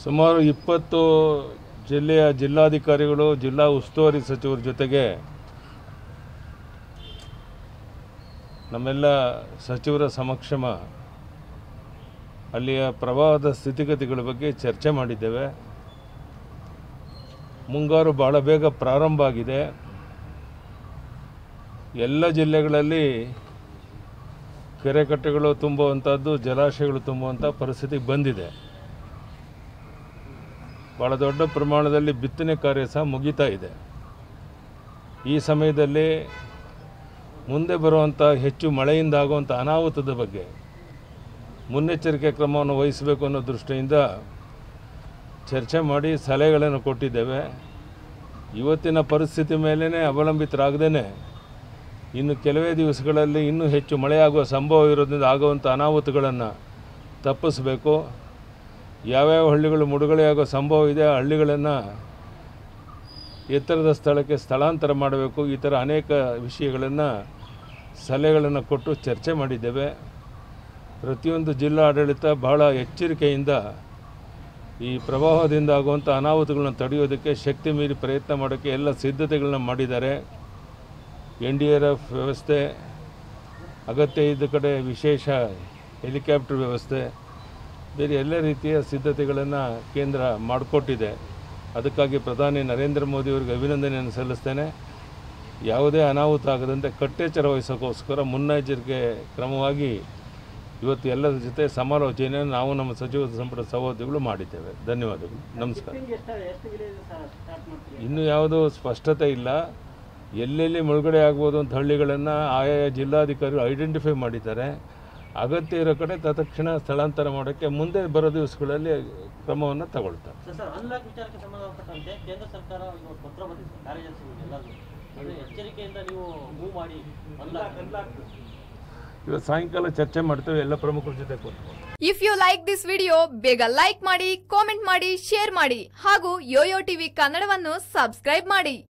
ಸುಮಾರು ಇಪ್ಪತ್ತು ಜಿಲ್ಲೆಯ ಜಿಲ್ಲಾಧಿಕಾರಿಗಳು ಜಿಲ್ಲಾ ಉಸ್ತುವಾರಿ ಸಚಿವರ ಜೊತೆಗೆ ನಮ್ಮೆಲ್ಲ ಸಚಿವರ ಸಮಕ್ಷಮ ಅಲ್ಲಿಯ ಪ್ರವಾಹದ ಸ್ಥಿತಿಗತಿಗಳ ಬಗ್ಗೆ ಚರ್ಚೆ ಮಾಡಿದ್ದೇವೆ ಮುಂಗಾರು ಭಾಳ ಬೇಗ ಪ್ರಾರಂಭ ಆಗಿದೆ ಎಲ್ಲ ಜಿಲ್ಲೆಗಳಲ್ಲಿ ಕೆರೆಕಟ್ಟೆಗಳು ತುಂಬುವಂಥದ್ದು ಜಲಾಶಯಗಳು ತುಂಬುವಂಥ ಪರಿಸ್ಥಿತಿ ಬಂದಿದೆ ಭಾಳ ದೊಡ್ಡ ಪ್ರಮಾಣದಲ್ಲಿ ಬಿತ್ತನೆ ಕಾರ್ಯ ಸಹ ಮುಗಿತಾ ಇದೆ ಈ ಸಮಯದಲ್ಲಿ ಮುಂದೆ ಬರುವಂಥ ಹೆಚ್ಚು ಮಳೆಯಿಂದ ಆಗುವಂಥ ಅನಾಹುತದ ಬಗ್ಗೆ ಮುನ್ನೆಚ್ಚರಿಕೆ ಕ್ರಮವನ್ನು ವಹಿಸಬೇಕು ಅನ್ನೋ ದೃಷ್ಟಿಯಿಂದ ಚರ್ಚೆ ಮಾಡಿ ಸಲಹೆಗಳನ್ನು ಕೊಟ್ಟಿದ್ದೇವೆ ಇವತ್ತಿನ ಪರಿಸ್ಥಿತಿ ಮೇಲೇ ಅವಲಂಬಿತರಾಗದೇ ಇನ್ನು ಕೆಲವೇ ದಿವಸಗಳಲ್ಲಿ ಇನ್ನೂ ಹೆಚ್ಚು ಮಳೆಯಾಗುವ ಸಂಭವ ಇರೋದ್ರಿಂದ ಆಗುವಂಥ ಅನಾಹುತಗಳನ್ನು ತಪ್ಪಿಸಬೇಕು ಯಾವ್ಯಾವ ಹಳ್ಳಿಗಳು ಮುಳುಗಡೆಯಾಗೋ ಸಂಭವ ಇದೆ ಆ ಹಳ್ಳಿಗಳನ್ನು ಎತ್ತರದ ಸ್ಥಳಕ್ಕೆ ಸ್ಥಳಾಂತರ ಮಾಡಬೇಕು ಈ ಥರ ಅನೇಕ ವಿಷಯಗಳನ್ನು ಸಲಹೆಗಳನ್ನು ಕೊಟ್ಟು ಚರ್ಚೆ ಮಾಡಿದ್ದೇವೆ ಪ್ರತಿಯೊಂದು ಜಿಲ್ಲಾ ಆಡಳಿತ ಬಹಳ ಎಚ್ಚರಿಕೆಯಿಂದ ಈ ಪ್ರವಾಹದಿಂದ ಆಗುವಂಥ ಅನಾಹುತಗಳನ್ನ ತಡೆಯೋದಕ್ಕೆ ಶಕ್ತಿ ಮೀರಿ ಪ್ರಯತ್ನ ಮಾಡೋಕ್ಕೆ ಎಲ್ಲ ಸಿದ್ಧತೆಗಳನ್ನ ಮಾಡಿದ್ದಾರೆ ಎನ್ ಡಿ ಆರ್ ಎಫ್ ವ್ಯವಸ್ಥೆ ಅಗತ್ಯ ಇದ್ದ ಕಡೆ ವಿಶೇಷ ಹೆಲಿಕಾಪ್ಟರ್ ವ್ಯವಸ್ಥೆ ಬೇರೆ ಎಲ್ಲ ರೀತಿಯ ಸಿದ್ಧತೆಗಳನ್ನು ಕೇಂದ್ರ ಮಾಡಿಕೊಟ್ಟಿದೆ ಅದಕ್ಕಾಗಿ ಪ್ರಧಾನಿ ನರೇಂದ್ರ ಮೋದಿಯವರಿಗೆ ಅಭಿನಂದನೆಯನ್ನು ಸಲ್ಲಿಸ್ತೇನೆ ಯಾವುದೇ ಅನಾಹುತ ಆಗದಂತೆ ಕಟ್ಟೆಚ್ಚರ ವಹಿಸೋಕ್ಕೋಸ್ಕರ ಮುನ್ನೆಚ್ಚರಿಕೆ ಕ್ರಮವಾಗಿ ಇವತ್ತು ಎಲ್ಲರ ಜೊತೆ ಸಮಾಲೋಚನೆಯನ್ನು ನಾವು ನಮ್ಮ ಸಚಿವ ಸಂಪುಟ ಸಹೋದ್ಯೋಗಿಗಳು ಮಾಡಿದ್ದೇವೆ ಧನ್ಯವಾದಗಳು ನಮಸ್ಕಾರ ಇನ್ನೂ ಯಾವುದೂ ಸ್ಪಷ್ಟತೆ ಇಲ್ಲ ಎಲ್ಲೆಲ್ಲಿ ಮುಳುಗಡೆ ಆಗ್ಬೋದು ಅಂತ ಹಳ್ಳಿಗಳನ್ನು ಆಯಾ ಜಿಲ್ಲಾಧಿಕಾರಿಗಳು ಐಡೆಂಟಿಫೈ ಮಾಡಿದ್ದಾರೆ ಅಗತ್ಯ ಇರೋ ಕಡೆ ತತ್ಕ್ಷಣ ಸ್ಥಳಾಂತರ ಮಾಡೋಕ್ಕೆ ಮುಂದೆ ಬರೋ ದಿವಸಗಳಲ್ಲಿ ಕ್ರಮವನ್ನು ತಗೊಳ್ತಾರೆ ಸರ್ ಸರ್ ಅನ್ಲಾಕ್ ವಿಚಾರಕ್ಕೆ ಸಂಬಂಧಪಟ್ಟಂತೆ ಕೇಂದ್ರ ಸರ್ಕಾರ ಇವತ್ತು ಪತ್ರ ಬಂದಿದೆ ಕಾರ್ಯದರ್ಶಿಗಳಿಗೆ ಎಲ್ಲರಿಗೂ ಅಂದ್ರೆ ಎಚ್ಚರಿಕೆಯಿಂದ ನೀವು ಮೂವ್ ಮಾಡಿ ಅನ್ಲಾಕ್ ಅನ್ಲಾಕ್ ಇವತ್ತು ಸಾಯಂಕಾಲ ಚರ್ಚೆ ಮಾಡ್ತೇವೆ ಎಲ್ಲ ಪ್ರಮುಖರ ಜೊತೆ ಕೂತ್ಕೊಂಡು if you like this video ಬೇಗ ಲೈಕ್ ಮಾಡಿ ಕಾಮೆಂಟ್ ಮಾಡಿ ಶೇರ್ ಮಾಡಿ ಹಾಗೂ ಯೋಯೋ ಟಿವಿ ಕನ್ನಡವನ್ನು ಸಬ್ಸ್ಕ್ರೈಬ್ ಮಾಡಿ